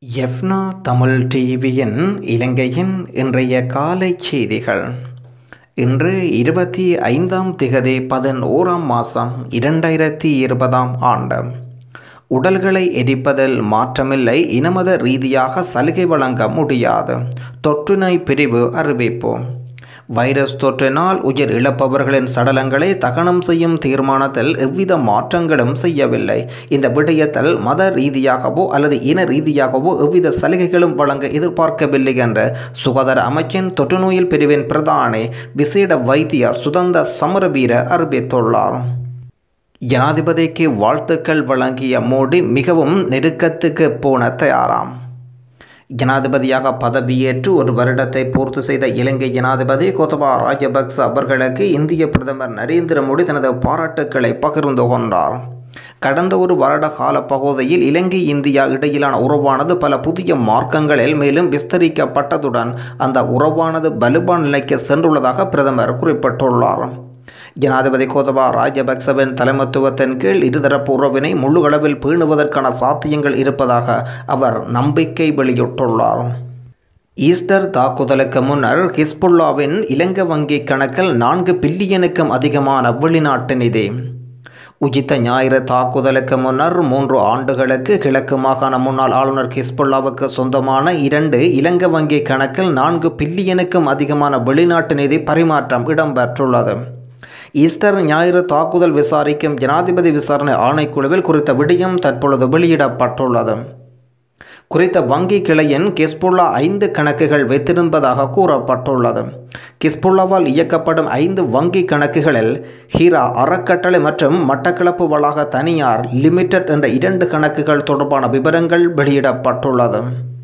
எஃப்னா தமிழ் டிவியின் இலங்கையின் இன்றைய காலை செய்திகள் இன்று இருபத்தி ஐந்தாம் திகதி பதினோராம் மாதம் இரண்டாயிரத்தி இருபதாம் ஆண்டு உடல்களை எரிப்பதில் மாற்றமில்லை இனமத ரீதியாக சலுகை வழங்க முடியாது தொற்றுநோய் பிரிவு அறிவிப்பு வைரஸ் தொற்றினால் உயிர் இழப்பவர்களின் சடலங்களை தகனம் செய்யும் தீர்மானத்தில் எவ்வித மாற்றங்களும் செய்யவில்லை இந்த விடயத்தில் மத ரீதியாகவோ அல்லது இன ரீதியாகவோ எவ்வித சலுகைகளும் வழங்க எதிர்பார்க்கவில்லை என்ற சுகாதார அமைச்சின் தொற்றுநோயில் பிரிவின் பிரதானி விசேட வைத்தியர் சுதந்த சமரவீர அறிவித்துள்ளார் ஜனாதிபதிக்கு வாழ்த்துக்கள் வழங்கிய மோடி மிகவும் நெருக்கத்துக்கு போன தயாராம் ஜனாதிபதியாக பதவியேற்று ஒரு வருடத்தை பூர்த்தி செய்த இலங்கை ஜனாதிபதி கோத்தபா ராஜபக்ச அவர்களுக்கு இந்திய பிரதமர் நரேந்திர மோடி தனது பாராட்டுக்களை பகிர்ந்து கொண்டார் கடந்த ஒரு வருட கால பகுதியில் இலங்கை இந்தியா இடையிலான உறவானது பல புதிய மார்க்கங்களில் மேலும் விஸ்தரிக்கப்பட்டதுடன் அந்த உறவானது வலுவான நிலைக்கு சென்றுள்ளதாக பிரதமர் குறிப்பிட்டுள்ளார் ஜனாதிபதி கோதபா ராஜபக்சவின் தலைமத்துவத்தின் கீழ் இருதரப்பு உறவினை முழு அளவில் பேணுவதற்கான சாத்தியங்கள் இருப்பதாக அவர் நம்பிக்கை வெளியிட்டுள்ளார் ஈஸ்டர் தாக்குதலுக்கு முன்னர் ஹிஸ்புல்லாவின் இலங்கை வங்கி கணக்கில் நான்கு பில்லியனுக்கும் அதிகமான வெளிநாட்டு நிதி உஜித்த ஞாயிறு தாக்குதலுக்கு முன்னர் மூன்று ஆண்டுகளுக்கு கிழக்கு மாகாண முன்னாள் ஆளுநர் ஹிஸ்புல்லாவுக்கு சொந்தமான இரண்டு இலங்கை வங்கி கணக்கில் நான்கு பில்லியனுக்கும் அதிகமான வெளிநாட்டு நிதி பரிமாற்றம் இடம்பெற்றுள்ளது ஈஸ்டர் ஞாயிறு தாக்குதல் விசாரிக்கும் ஜனாதிபதி விசாரணை ஆணைக்குழுவில் குறித்த விடயம் தற்பொழுது வெளியிடப்பட்டுள்ளது குறித்த வங்கி கிளையின் கிஸ்புல்லா ஐந்து கணக்குகள் வைத்திருப்பதாக கூறப்பட்டுள்ளது கிஸ்புல்லாவால் இயக்கப்படும் ஐந்து வங்கி கணக்குகளில் ஹீரா அறக்கட்டளை மற்றும் மட்டக்களப்பு வளாக தனியார் லிமிடெட் என்ற இரண்டு கணக்குகள் தொடர்பான விவரங்கள் வெளியிடப்பட்டுள்ளது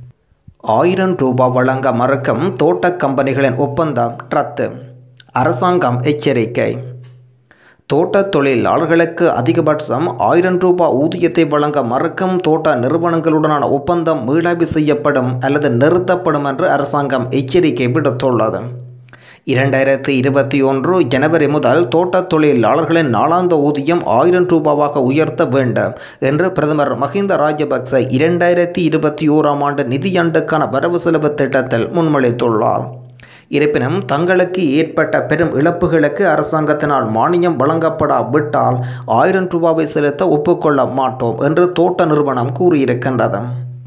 ஆயிரம் ரூபாய் வழங்க மறுக்கும் தோட்ட கம்பெனிகளின் ஒப்பந்தம் ரத்து அரசாங்கம் எச்சரிக்கை தோட்ட தொழிலாளர்களுக்கு அதிகபட்சம் ஆயிரம் ரூபாய் ஊதியத்தை வழங்க மறுக்கும் தோட்ட நிறுவனங்களுடனான ஒப்பந்தம் மீளாய்வு செய்யப்படும் அல்லது நிறுத்தப்படும் என்று அரசாங்கம் எச்சரிக்கை விடுத்துள்ளது இரண்டாயிரத்தி இருபத்தி ஒன்று ஜனவரி முதல் தோட்ட தொழிலாளர்களின் நாளாந்த ஊதியம் ஆயிரம் ரூபாவாக உயர்த்த வேண்டும் என்று பிரதமர் மஹிந்த ராஜபக்ச இரண்டாயிரத்தி இருபத்தி ஓராம் ஆண்டு நிதியாண்டுக்கான வரவு செலவு திட்டத்தில் முன்மொழித்துள்ளார் இருப்பினும் தங்களுக்கு ஏற்பட்ட பெரும் இழப்புகளுக்கு அரசாங்கத்தினால் மானியம் வழங்கப்படாவிட்டால் ஆயிரம் ரூபாவை செலுத்த ஒப்புக்கொள்ள மாட்டோம் என்று தோட்ட நிறுவனம் கூறியிருக்கின்றது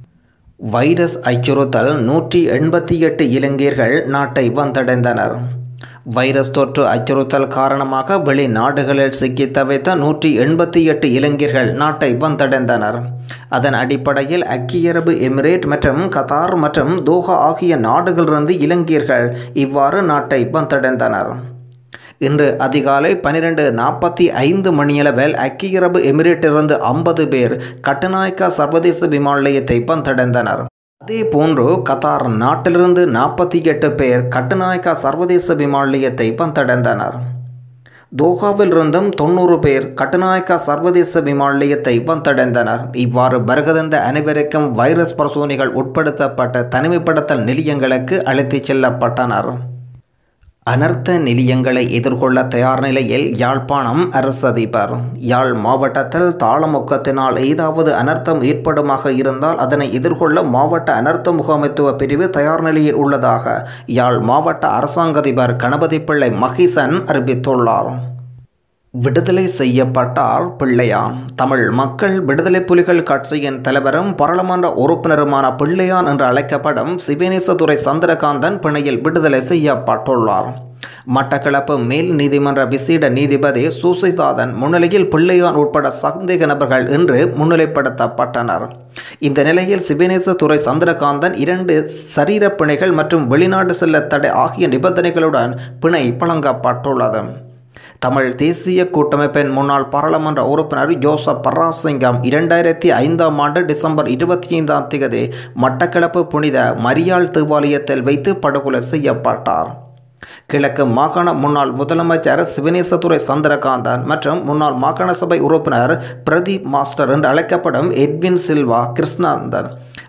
வைரஸ் அச்சுறுத்தல் நூற்றி எண்பத்தி எட்டு இலங்கையர்கள் நாட்டை வந்தடைந்தனர் வைரஸ் தொற்று அச்சுறுத்தல் காரணமாக வெளிநாடுகளில் சிக்கி தவித்த நூற்றி எண்பத்தி எட்டு இளைஞர்கள் நாட்டை வந்தடைந்தனர் அதன் அடிப்படையில் ஐக்கிய அரபு எமிரேட் மற்றும் கத்தார் மற்றும் தோஹா ஆகிய நாடுகளிலிருந்து இலங்கையர்கள் இவ்வாறு நாட்டை வந்தடைந்தனர் இன்று அதிகாலை பனிரெண்டு நாற்பத்தி ஐந்து மணியளவில் ஐக்கிய அரபு எமிரேட்டிலிருந்து ஐம்பது பேர் கட்டுநாயக்கா சர்வதேச விமான நிலையத்தை வந்தடைந்தனர் அதே போன்று கத்தார் நாட்டிலிருந்து நாற்பத்தி எட்டு பேர் கட்டுநாயக்கா சர்வதேச விமான நிலையத்தை வந்தடைந்தனர் தோஹாவிலிருந்தும் தொண்ணூறு பேர் கட்டுநாயக்கா சர்வதேச விமான நிலையத்தை வந்தடைந்தனர் இவ்வாறு வருகதந்த அனைவருக்கும் வைரஸ் பரிசோதனைகள் உட்படுத்தப்பட்ட தனிமைப்படுத்தல் நிலையங்களுக்கு அழைத்துச் செல்லப்பட்டனர் அனர்த்த நிலையங்களை எதிர்கொள்ள தயார் நிலையில் யாழ்ப்பாணம் அரசதிபர் யாழ் மாவட்டத்தில் தாளமுக்கத்தினால் ஏதாவது அனர்த்தம் ஏற்படுமாக இருந்தால் அதனை எதிர்கொள்ள மாவட்ட அனர்த்த முகாமைத்துவ பிரிவு தயார் நிலையில் உள்ளதாக யாழ் மாவட்ட அரசாங்கதிபர் கணபதி பிள்ளை மகிசன் அறிவித்துள்ளார் விடுதலை செய்யப்பட்டார் பிள்ளையான் தமிழ் மக்கள் விடுதலை புலிகள் கட்சியின் தலைவரும் பாராளுமன்ற உறுப்பினருமான பிள்ளையான் என்று அழைக்கப்படும் சிவனேசதுரை சந்திரகாந்தன் பிணையில் விடுதலை செய்யப்பட்டுள்ளார் மட்டக்களப்பு மேல் நீதிமன்ற விசேட நீதிபதி சுசிதாதன் முன்னிலையில் பிள்ளையான் உட்பட சந்தேக நபர்கள் இன்று முன்னிலைப்படுத்தப்பட்டனர் இந்த நிலையில் சிவனேசதுரை சந்திரகாந்தன் இரண்டு சரீர பிணைகள் மற்றும் வெளிநாடு செல்ல தடை ஆகிய நிபந்தனைகளுடன் பிணை வழங்கப்பட்டுள்ளது தமிழ் தேசிய கூட்டமைப்பின் முன்னாள் பாராளுமன்ற உறுப்பினர் ஜோசப் பராசிங்கம் இரண்டாயிரத்தி ஐந்தாம் ஆண்டு டிசம்பர் இருபத்தி ஐந்தாம் தேதி மட்டக்களப்பு புனித மரியாள் தேவாலயத்தில் வைத்து படுகொலை செய்யப்பட்டார் கிழக்கு மாகாண முன்னாள் முதலமைச்சர் சிவனேசதுரை சந்திரகாந்தன் மற்றும் முன்னாள் மாகாண சபை உறுப்பினர் பிரதீப் மாஸ்டர் என்று அழைக்கப்படும் எட்வின் சில்வா கிருஷ்ணாந்தன்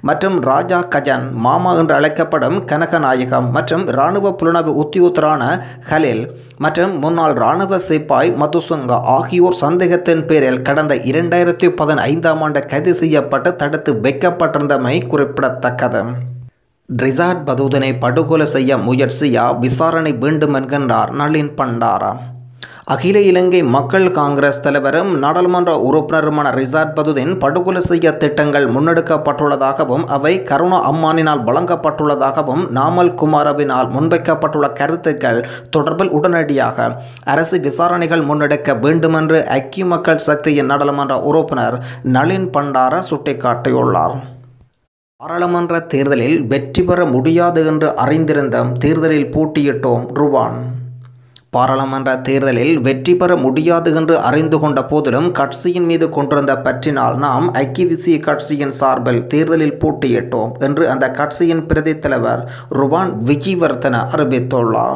மற்றும் ராஜா கஜன் மாமா என்று அழைக்கப்படும் கனகநாயகம் மற்றும் இராணுவ புலனாய்வு உத்தியோகத்தரான ஹலில் மற்றும் முன்னாள் இராணுவ சிப்பாய் மதுசுங்கா ஆகியோர் சந்தேகத்தின் பேரில் கடந்த இரண்டாயிரத்தி பதினைந்தாம் ஆண்டு கைது செய்யப்பட்டு தடுத்து வைக்கப்பட்டிருந்தமை குறிப்பிடத்தக்கது ரிசார்ட் பதூதனை படுகொலை செய்ய முயற்சியா விசாரணை வேண்டும் என்கின்றார் நளின் பண்டாரா அகில இலங்கை மக்கள் காங்கிரஸ் தலைவரும் நாடாளுமன்ற உறுப்பினருமான ரிசார்ட் பதுதீன் படுகொலை செய்ய திட்டங்கள் முன்னெடுக்கப்பட்டுள்ளதாகவும் அவை கருணா அம்மானினால் வழங்கப்பட்டுள்ளதாகவும் நாமல் குமாரவினால் முன்வைக்கப்பட்டுள்ள கருத்துக்கள் தொடர்பில் உடனடியாக அரசு விசாரணைகள் முன்னெடுக்க வேண்டுமென்று ஐக்கிய மக்கள் சக்தியின் நாடாளுமன்ற உறுப்பினர் நளின் பண்டாரா சுட்டிக்காட்டியுள்ளார் பாராளுமன்ற தேர்தலில் வெற்றி பெற முடியாது என்று அறிந்திருந்தோம் தேர்தலில் போட்டியிட்டோம் ருவான் பாராளுமன்ற தேர்தலில் வெற்றி பெற முடியாது என்று அறிந்து கொண்ட போதிலும் கட்சியின் மீது கொண்டிருந்த பற்றினால் நாம் ஐக்கிய தேசிய கட்சியின் சார்பில் தேர்தலில் போட்டியிட்டோம் என்று அந்த கட்சியின் பிரதி தலைவர் ருவான் விஜயவர்தன அறிவித்துள்ளார்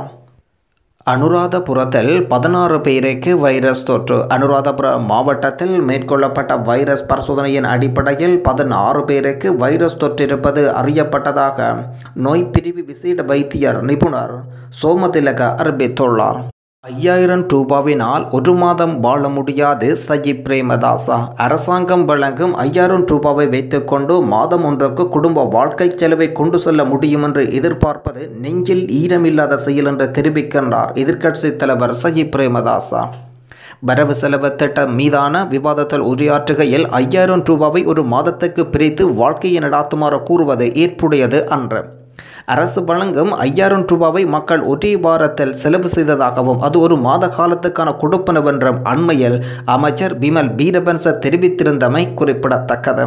அனுராதபுரத்தில் பதினாறு பேருக்கு வைரஸ் தொற்று அனுராதபுரம் மாவட்டத்தில் மேற்கொள்ளப்பட்ட வைரஸ் பரிசோதனையின் அடிப்படையில் பதினாறு பேருக்கு வைரஸ் தொற்றிருப்பது அறியப்பட்டதாக நோய் பிரிவு விசேட வைத்தியர் நிபுணர் சோமதிலக அறிவித்துள்ளார் ஐயாயிரம் ரூபாவினால் ஒரு மாதம் வாழ முடியாது சஜித் பிரேமதாசா அரசாங்கம் வழங்கும் ஐயாயிரம் ரூபாவை வைத்துக்கொண்டு மாதம் ஒன்றுக்கு குடும்ப வாழ்க்கை செலவை கொண்டு செல்ல முடியும் என்று எதிர்பார்ப்பது நெஞ்சில் ஈரமில்லாத செயல் என்று தெரிவிக்கின்றார் எதிர்க்கட்சி தலைவர் சஜித் பிரேமதாசா வரவு செலவு திட்டம் மீதான விவாதத்தில் உரையாற்றுகையில் ஐயாயிரம் ரூபாவை ஒரு மாதத்துக்கு பிரித்து வாழ்க்கையை நடாத்துமாறு கூறுவது ஏற்புடையது அன்று அரசு வழங்கும் ஐயாயிரம் ரூபாவை மக்கள் ஒரே வாரத்தில் செலவு செய்ததாகவும் அது ஒரு மாத காலத்துக்கான கொடுப்பனவென்றும் அண்மையில் அமைச்சர் பிமல் பீரபன்ச தெரிவித்திருந்தமை குறிப்பிடத்தக்கது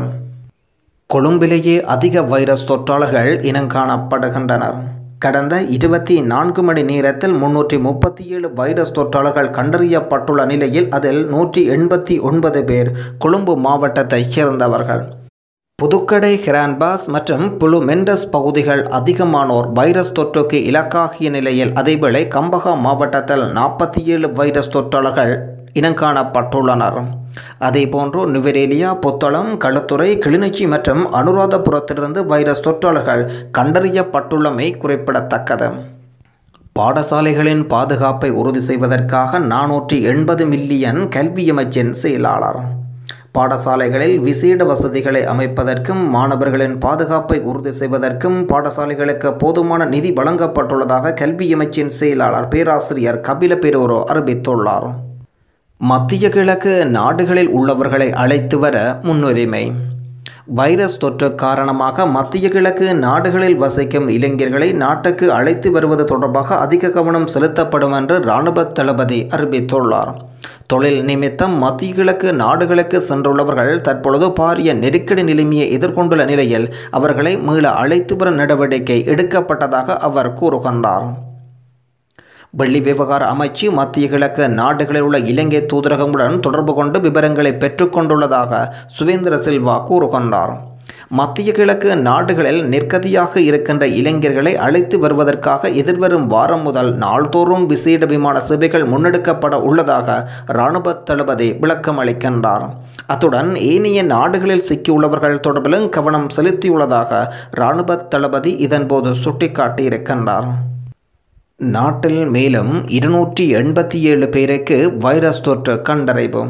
கொழும்பிலேயே அதிக வைரஸ் தொற்றாளர்கள் இனங்காணப்படுகின்றனர் கடந்த இருபத்தி நான்கு மணி நேரத்தில் முன்னூற்றி முப்பத்தி ஏழு வைரஸ் தொற்றாளர்கள் கண்டறியப்பட்டுள்ள நிலையில் அதில் நூற்றி எண்பத்தி ஒன்பது பேர் கொழும்பு மாவட்டத்தைச் சேர்ந்தவர்கள் புதுக்கடை ஹிரான்பாஸ் மற்றும் புலு மெண்டஸ் பகுதிகள் அதிகமானோர் வைரஸ் தொற்றுக்கு இலக்காகிய நிலையில் அதேவேளை கம்பகா மாவட்டத்தில் நாற்பத்தி ஏழு வைரஸ் தொற்றாளர்கள் இனங்காணப்பட்டுள்ளனர் அதேபோன்று நுவரேலியா புத்தளம் களுத்துறை கிளிநொச்சி மற்றும் அனுராதபுரத்திலிருந்து வைரஸ் தொற்றாளர்கள் கண்டறியப்பட்டுள்ளமை குறிப்பிடத்தக்கது பாடசாலைகளின் பாதுகாப்பை உறுதி செய்வதற்காக நானூற்றி எண்பது மில்லியன் கல்வி அமைச்சின் செயலாளர் பாடசாலைகளில் விசேட வசதிகளை அமைப்பதற்கும் மாணவர்களின் பாதுகாப்பை உறுதி செய்வதற்கும் பாடசாலைகளுக்கு போதுமான நிதி வழங்கப்பட்டுள்ளதாக கல்வி அமைச்சின் செயலாளர் பேராசிரியர் கபில பெரோரோ அறிவித்துள்ளார் மத்திய கிழக்கு நாடுகளில் உள்ளவர்களை அழைத்து வர முன்னுரிமை வைரஸ் தொற்று காரணமாக மத்திய கிழக்கு நாடுகளில் வசிக்கும் இளைஞர்களை நாட்டுக்கு அழைத்து வருவது தொடர்பாக அதிக கவனம் செலுத்தப்படும் என்று இராணுவ தளபதி அறிவித்துள்ளார் தொழில் நிமித்தம் மத்திய கிழக்கு நாடுகளுக்கு சென்றுள்ளவர்கள் தற்பொழுது பாரிய நெருக்கடி நிலைமையை எதிர்கொண்டுள்ள நிலையில் அவர்களை மீள அழைத்து வரும் நடவடிக்கை எடுக்கப்பட்டதாக அவர் கூறுகின்றார் வெள்ளி விவகார அமைச்சு மத்திய கிழக்கு நாடுகளில் உள்ள இலங்கை தூதரகமுடன் தொடர்பு கொண்டு விவரங்களை பெற்றுக்கொண்டுள்ளதாக சுவேந்திர சில்வா கூறுகின்றார் மத்திய கிழக்கு நாடுகளில் நிற்கதியாக இருக்கின்ற இளைஞர்களை அழைத்து வருவதற்காக எதிர்வரும் வாரம் முதல் நாள்தோறும் விசேட விமான சேவைகள் முன்னெடுக்கப்பட உள்ளதாக இராணுவ தளபதி விளக்கம் அளிக்கின்றார் அத்துடன் ஏனைய நாடுகளில் சிக்கியுள்ளவர்கள் தொடர்பிலும் கவனம் செலுத்தியுள்ளதாக இராணுவ தளபதி இதன்போது சுட்டிக்காட்டியிருக்கின்றார் நாட்டில் மேலும் இருநூற்றி எண்பத்தி ஏழு பேருக்கு வைரஸ் தொற்று கண்டறிவு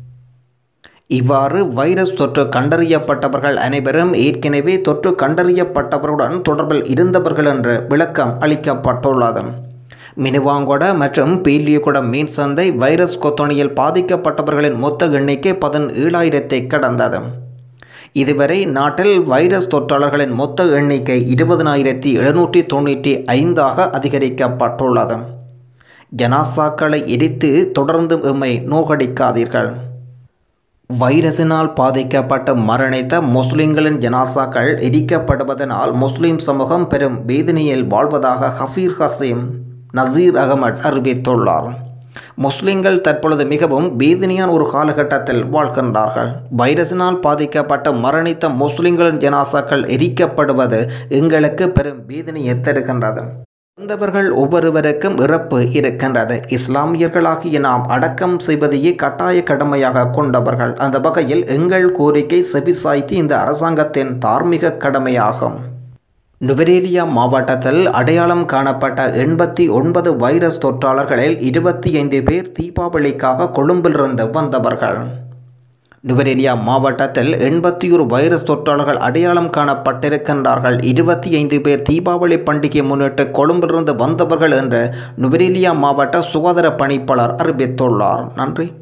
இவ்வாறு வைரஸ் தொற்று கண்டறியப்பட்டவர்கள் அனைவரும் ஏற்கனவே தொற்று கண்டறியப்பட்டவருடன் தொடர்பில் இருந்தவர்கள் என்று விளக்கம் அளிக்கப்பட்டுள்ளது மினுவாங்கொட மற்றும் பீலியகுட மீன் சந்தை வைரஸ் கொத்தணியில் பாதிக்கப்பட்டவர்களின் மொத்த எண்ணிக்கை பதினேழாயிரத்தை கடந்தது இதுவரை நாட்டில் வைரஸ் தொற்றாளர்களின் மொத்த எண்ணிக்கை இருபதனாயிரத்தி எழுநூற்றி தொண்ணூற்றி ஐந்தாக அதிகரிக்கப்பட்டுள்ளது ஜனாசாக்களை எரித்து தொடர்ந்து எம்மை நோகடிக்காதீர்கள் வைரஸினால் பாதிக்கப்பட்டு மரணித்த முஸ்லிம்களின் ஜனாசாக்கள் எரிக்கப்படுவதனால் முஸ்லிம் சமூகம் பெரும் வேதனையில் வாழ்வதாக ஹஃபீர் ஹசீம் நசீர் அகமட் அறிவித்துள்ளார் முஸ்லிம்கள் தற்பொழுது மிகவும் வேதனையான ஒரு காலகட்டத்தில் வாழ்கின்றார்கள் வைரஸினால் பாதிக்கப்பட்டு மரணித்த முஸ்லிம்களின் ஜனாசாக்கள் எரிக்கப்படுவது எங்களுக்கு பெரும் வேதனையை தருகின்றது வந்தவர்கள் ஒவ்வொருவருக்கும் இறப்பு இருக்கின்றது இஸ்லாமியர்களாகிய நாம் அடக்கம் செய்வதையே கட்டாய கடமையாக கொண்டவர்கள் அந்த வகையில் எங்கள் கோரிக்கை செவிசாய்த்து இந்த அரசாங்கத்தின் தார்மீக கடமையாகும் நுவரேலியா மாவட்டத்தில் அடையாளம் காணப்பட்ட எண்பத்தி ஒன்பது வைரஸ் தொற்றாளர்களில் இருபத்தி ஐந்து பேர் தீபாவளிக்காக கொழும்பிலிருந்து வந்தவர்கள் நுவரேலியா மாவட்டத்தில் எண்பத்தி ஒரு வைரஸ் தொற்றாளர்கள் அடையாளம் காணப்பட்டிருக்கின்றார்கள் இருபத்தி ஐந்து பேர் தீபாவளி பண்டிகை முன்னிட்டு கொழும்பிலிருந்து வந்தவர்கள் என்று நுவரேலியா மாவட்ட சுகாதார பணிப்பாளர் அறிவித்துள்ளார் நன்றி